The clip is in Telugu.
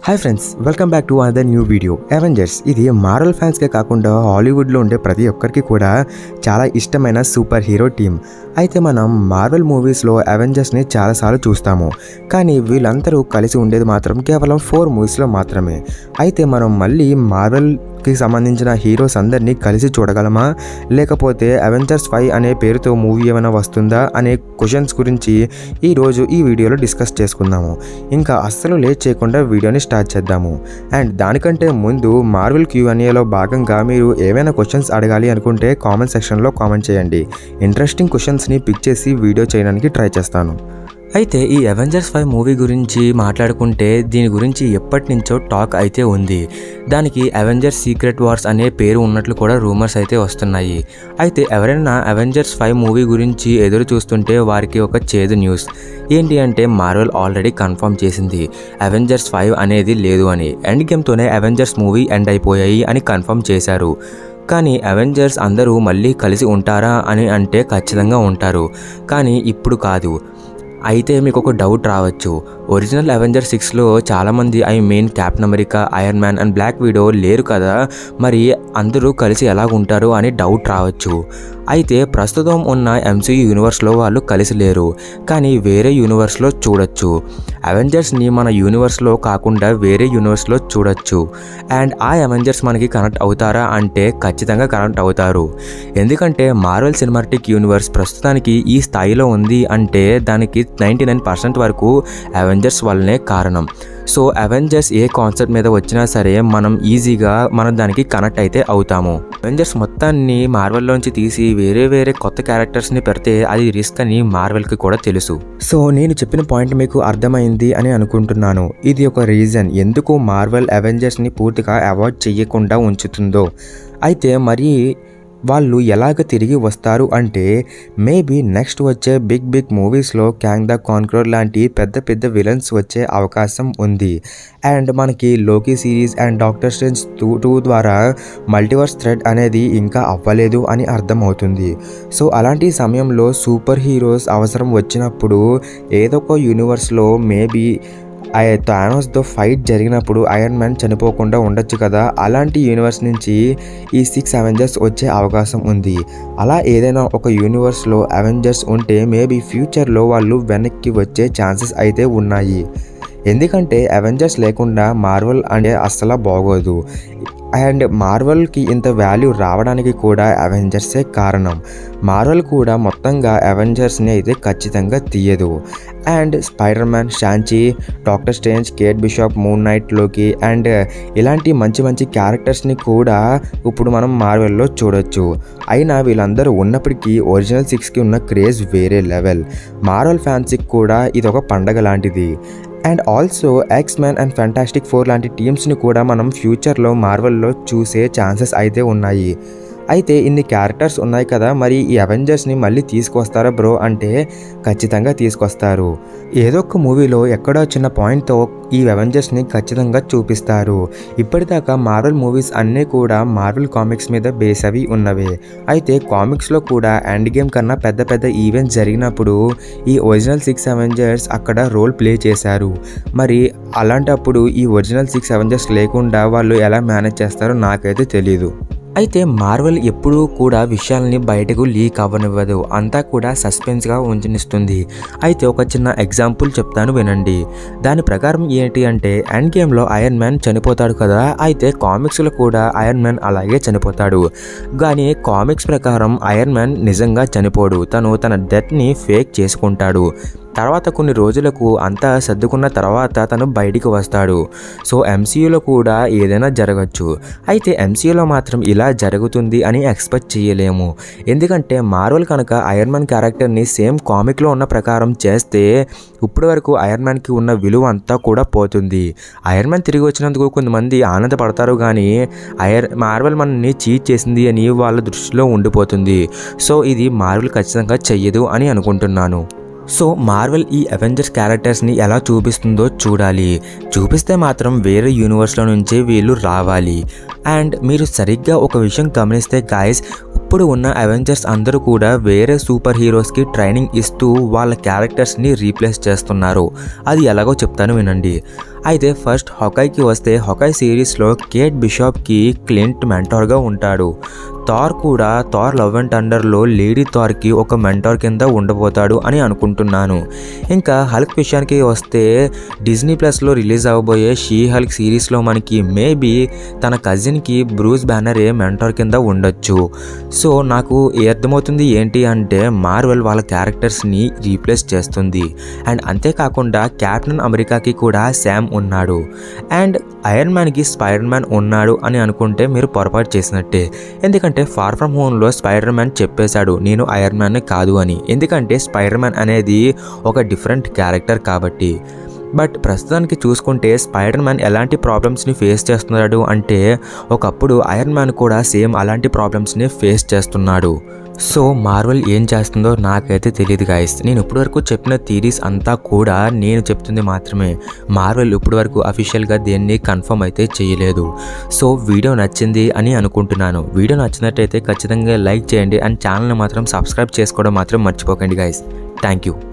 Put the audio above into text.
hi friends welcome back to another new video Avengers ఇది మార్వల్ ఫ్యాన్స్కే కాకుండా హాలీవుడ్లో ఉండే ప్రతి ఒక్కరికి కూడా చాలా ఇష్టమైన సూపర్ హీరో టీం అయితే మనం మార్వెల్ మూవీస్లో అవెంజర్స్ని చాలాసార్లు చూస్తాము కానీ వీళ్ళందరూ కలిసి ఉండేది మాత్రం కేవలం ఫోర్ మూవీస్లో మాత్రమే అయితే మనం మళ్ళీ మార్వెల్కి సంబంధించిన హీరోస్ అందరినీ కలిసి చూడగలమా లేకపోతే అవెంజర్స్ ఫైవ్ అనే పేరుతో మూవీ ఏమైనా వస్తుందా అనే క్వశ్చన్స్ గురించి ఈరోజు ఈ వీడియోలో డిస్కస్ చేసుకుందాము ఇంకా అస్సలు లేట్ చేయకుండా వీడియోని స్టార్ట్ చేద్దాము అండ్ దానికంటే ముందు మార్వెల్ క్యూఎన్ఏలో భాగంగా మీరు ఏమైనా క్వశ్చన్స్ అడగాలి అనుకుంటే కామెంట్ సెక్షన్లో కామెంట్ చేయండి ఇంట్రెస్టింగ్ క్వశ్చన్స్ని పిక్ చేసి వీడియో చేయడానికి ట్రై చేస్తాను అయితే ఈ అవెంజర్స్ ఫైవ్ మూవీ గురించి మాట్లాడుకుంటే దీని గురించి ఎప్పటి నుంచో టాక్ అయితే ఉంది దానికి అవెంజర్స్ సీక్రెట్ వార్స్ అనే పేరు ఉన్నట్లు కూడా రూమర్స్ అయితే వస్తున్నాయి అయితే ఎవరైనా అవెంజర్స్ ఫైవ్ మూవీ గురించి ఎదురు చూస్తుంటే వారికి ఒక చేదు న్యూస్ ఏంటి అంటే మార్వెల్ ఆల్రెడీ కన్ఫర్మ్ చేసింది అవెంజర్స్ ఫైవ్ అనేది లేదు అని ఎండ్ గేమ్తోనే అవెంజర్స్ మూవీ ఎండ్ అయిపోయాయి అని కన్ఫర్మ్ చేశారు కానీ అవెంజర్స్ అందరూ మళ్ళీ కలిసి ఉంటారా అని అంటే ఖచ్చితంగా ఉంటారు కానీ ఇప్పుడు కాదు అయితే మీకు ఒక డౌట్ రావచ్చు ఒరిజినల్ అవెంజర్ సిక్స్లో చాలామంది I mean Captain America Iron Man and Black Widow లేరు కదా మరి అందరూ కలిసి ఎలా ఉంటారు అని డౌట్ రావచ్చు అయితే ప్రస్తుతం ఉన్న ఎంసీయూ యూనివర్స్లో వాళ్ళు కలిసి లేరు కానీ వేరే యూనివర్స్లో చూడొచ్చు అవెంజర్స్ని మన యూనివర్స్లో కాకుండా వేరే యూనివర్స్లో చూడొచ్చు అండ్ ఆ అవెంజర్స్ మనకి కనెక్ట్ అవుతారా అంటే ఖచ్చితంగా కనెక్ట్ అవుతారు ఎందుకంటే మార్వెల్ సినిమాటిక్ యూనివర్స్ ప్రస్తుతానికి ఈ స్థాయిలో ఉంది అంటే దానికి నైంటీ నైన్ పర్సెంట్ వరకు అవెంజర్స్ వల్లనే కారణం సో అవెంజర్స్ ఏ కాన్సెప్ట్ మీద వచ్చినా సరే మనం ఈజీగా మనం దానికి కనెక్ట్ అయితే అవుతాము అవెంజర్స్ మొత్తాన్ని మార్వెల్లోంచి తీసి వేరే వేరే కొత్త క్యారెక్టర్స్ని పెడితే అది రిస్క్ అని మార్వెల్కి కూడా తెలుసు సో నేను చెప్పిన పాయింట్ మీకు అర్థమైంది అని అనుకుంటున్నాను ఇది ఒక రీజన్ ఎందుకు మార్వెల్ అవెంజర్స్ని పూర్తిగా అవాయిడ్ చేయకుండా ఉంచుతుందో అయితే మరి వాళ్ళు ఎలాగ తిరిగి వస్తారు అంటే మేబీ నెక్స్ట్ వచ్చే బిగ్ బిగ్ మూవీస్లో క్యాంగ్ ద కాన్క్రోర్ లాంటి పెద్ద పెద్ద విలన్స్ వచ్చే అవకాశం ఉంది అండ్ మనకి లోకి series and Doctor Strange two two ద్వారా మల్టీవర్స్ థ్రెడ్ అనేది ఇంకా అవ్వలేదు అని అర్థమవుతుంది సో అలాంటి సమయంలో సూపర్ హీరోస్ అవసరం వచ్చినప్పుడు ఏదో ఒక యూనివర్స్లో మేబీ థానోస్తో ఫైట్ జరిగినప్పుడు ఐరన్ మ్యాన్ చనిపోకుండా ఉండొచ్చు కదా అలాంటి యూనివర్స్ నుంచి ఈ సిక్స్ అవెంజర్స్ వచ్చే అవకాశం ఉంది అలా ఏదైనా ఒక యూనివర్స్లో అవెంజర్స్ ఉంటే మేబీ ఫ్యూచర్లో వాళ్ళు వెనక్కి వచ్చే ఛాన్సెస్ అయితే ఉన్నాయి ఎందుకంటే అవెంజర్స్ లేకుండా మార్వల్ అంటే అస్సలు బాగోదు అండ్ మార్వల్కి ఇంత వాల్యూ రావడానికి కూడా అవెంజర్సే కారణం మార్వల్ కూడా మొత్తంగా అవెంజర్స్ని అయితే ఖచ్చితంగా తీయదు and Spider Man Shang Chi Doctor Strange Kate Bishop Moon నైట్లోకి అండ్ ఇలాంటి మంచి మంచి క్యారెక్టర్స్ని కూడా ఇప్పుడు మనం మార్వెల్లో చూడొచ్చు అయినా వీళ్ళందరూ ఉన్నప్పటికీ ఒరిజినల్ సిక్స్కి ఉన్న క్రేజ్ వేరే లెవెల్ మార్వల్ ఫ్యాన్స్కి కూడా ఇది ఒక పండగ లాంటిది and also X Man and Fantastic Four లాంటి టీమ్స్ని కూడా మనం ఫ్యూచర్లో మార్వల్లో చూసే ఛాన్సెస్ అయితే ఉన్నాయి అయితే ఇన్ని క్యారెక్టర్స్ ఉన్నాయి కదా మరి ఈ అవెంజర్స్ని మళ్ళీ తీసుకొస్తారా బ్రో అంటే ఖచ్చితంగా తీసుకొస్తారు ఏదో ఒక మూవీలో ఎక్కడో చిన్న పాయింట్తో ఈ అవెంజర్స్ని ఖచ్చితంగా చూపిస్తారు ఇప్పటిదాకా మార్వెల్ మూవీస్ అన్నీ కూడా మార్వెల్ కామిక్స్ మీద బేస్ అవి ఉన్నవే అయితే కామిక్స్లో కూడా ఎండ్ గేమ్ కన్నా పెద్ద పెద్ద ఈవెంట్స్ జరిగినప్పుడు ఈ ఒరిజినల్ సిక్స్ అవెంజర్స్ అక్కడ రోల్ ప్లే చేశారు మరి అలాంటప్పుడు ఈ ఒరిజినల్ సిక్స్ అవెంజర్స్ లేకుండా వాళ్ళు ఎలా మేనేజ్ చేస్తారో నాకైతే తెలియదు అయితే మార్వెల్ ఎప్పుడూ కూడా విషయాలని బయటకు లీక్ అవ్వనివ్వదు అంతా కూడా సస్పెన్స్గా ఉంచనిస్తుంది అయితే ఒక చిన్న ఎగ్జాంపుల్ చెప్తాను వినండి దాని ప్రకారం ఏంటి అంటే ఎండ్ గేమ్లో ఐరన్ మ్యాన్ చనిపోతాడు కదా అయితే కామిక్స్లో కూడా ఐరన్ మ్యాన్ అలాగే చనిపోతాడు కానీ కామిక్స్ ప్రకారం ఐరన్ మ్యాన్ నిజంగా చనిపోడు తను తన డెత్ని ఫేక్ చేసుకుంటాడు తర్వాత కొన్ని రోజులకు అంతా సర్దుకున్న తర్వాత తను బయటికి వస్తాడు సో ఎంసీయూలో కూడా ఏదైనా జరగచ్చు అయితే ఎంసీయూలో మాత్రం ఇలా జరుగుతుంది అని ఎక్స్పెక్ట్ చేయలేము ఎందుకంటే మార్వల్ కనుక ఐరన్ మ్యాన్ క్యారెక్టర్ని సేమ్ కామిక్లో ఉన్న ప్రకారం చేస్తే ఇప్పటి వరకు ఐరన్ మ్యాన్కి ఉన్న విలువ అంతా కూడా పోతుంది ఐరన్ మ్యాన్ తిరిగి వచ్చినందుకు కొంతమంది ఆనందపడతారు కానీ ఐర్ మార్వల్ మనల్ని చీట్ చేసింది అని వాళ్ళ దృష్టిలో ఉండిపోతుంది సో ఇది మార్వల్ ఖచ్చితంగా చెయ్యదు అని అనుకుంటున్నాను సో మార్వెల్ ఈ అవెంజర్స్ క్యారెక్టర్స్ని ఎలా చూపిస్తుందో చూడాలి చూపిస్తే మాత్రం వేరే యూనివర్స్లో నుంచే వీళ్ళు రావాలి అండ్ మీరు సరిగ్గా ఒక విషయం గమనిస్తే గాయస్ ఇప్పుడు ఉన్న అవెంజర్స్ అందరూ కూడా వేరే సూపర్ హీరోస్కి ట్రైనింగ్ ఇస్తూ వాళ్ళ క్యారెక్టర్స్ని రీప్లేస్ చేస్తున్నారు అది ఎలాగో చెప్తాను వినండి అయితే ఫస్ట్ హొకాయ్కి వస్తే హొకాయ్ సిరీస్లో కేట్ బిషాప్కి క్లింట్ మెంటార్గా ఉంటాడు థార్ కూడా థార్ లవ్ అండ్ థండర్లో లేడీ థార్కి ఒక మెంటార్ కింద ఉండబోతాడు అని అనుకుంటున్నాను ఇంకా హల్క్ విషయానికి వస్తే డిజ్నీ ప్లస్లో రిలీజ్ అవ్వబోయే షీ హల్క్ సిరీస్లో మనకి మేబీ తన కజిన్కి బ్రూస్ బ్యానరే మెంటార్ కింద ఉండొచ్చు సో నాకు ఏ అర్థమవుతుంది ఏంటి అంటే మార్వెల్ వాళ్ళ క్యారెక్టర్స్ని రీప్లేస్ చేస్తుంది అండ్ అంతేకాకుండా క్యాప్టెన్ అమెరికాకి కూడా శామ్ ఉన్నాడు అండ్ ఐరన్ మ్యాన్కి స్పైడర్ మ్యాన్ ఉన్నాడు అని అనుకుంటే మీరు పొరపాటు చేసినట్టే ఎందుకంటే ఫార్ ఫ్రమ్ హోమ్లో స్పైడర్ మ్యాన్ చెప్పేశాడు నేను ఐరన్ మ్యాన్ కాదు అని ఎందుకంటే స్పైడర్ మ్యాన్ అనేది ఒక డిఫరెంట్ క్యారెక్టర్ కాబట్టి బట్ ప్రస్తుతానికి చూసుకుంటే స్పైడర్ మ్యాన్ ఎలాంటి ప్రాబ్లమ్స్ని ఫేస్ చేస్తున్నాడు అంటే ఒకప్పుడు ఐరన్ మ్యాన్ కూడా సేమ్ అలాంటి ప్రాబ్లమ్స్ని ఫేస్ చేస్తున్నాడు సో మార్వెల్ ఏం చేస్తుందో నాకైతే తెలియదు గాయస్ నేను ఇప్పటివరకు చెప్పిన థీరీస్ అంతా కూడా నేను చెప్తుంది మాత్రమే మార్వెల్ ఇప్పటివరకు అఫీషియల్గా దేన్ని కన్ఫర్మ్ అయితే చేయలేదు సో వీడియో నచ్చింది అని అనుకుంటున్నాను వీడియో నచ్చినట్టయితే ఖచ్చితంగా లైక్ చేయండి అండ్ ఛానల్ని మాత్రం సబ్స్క్రైబ్ చేసుకోవడం మాత్రం మర్చిపోకండి గాయస్ థ్యాంక్ యూ